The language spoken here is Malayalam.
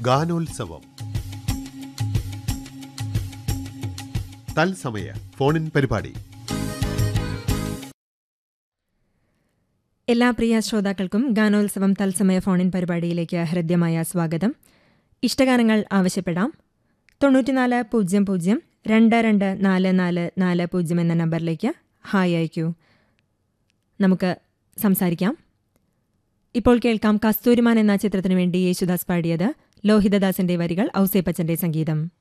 ഗാനോത്സവം തത്സമയ ഫോണിൻ പരിപാടി എല്ലാ പ്രിയ ശ്രോതാക്കൾക്കും ഗാനോത്സവം തത്സമയ ഫോണിൻ പരിപാടിയിലേക്ക് ഹൃദ്യമായ സ്വാഗതം ഇഷ്ടഗാനങ്ങൾ ആവശ്യപ്പെടാം തൊണ്ണൂറ്റിനാല് പൂജ്യം പൂജ്യം രണ്ട് രണ്ട് നാല് നാല് നാല് പൂജ്യം എന്ന നമ്പറിലേക്ക് ഹായ് അയക്കൂ നമുക്ക് സംസാരിക്കാം ഇപ്പോൾ കേൾക്കാം കസ്തൂരിമാൻ എന്ന ചിത്രത്തിനു വേണ്ടി യേശുദാസ് പാടിയത് ലോഹിതദാസിന്റെ വരികൾ ഔസേപ്പച്ചന്റെ സംഗീതം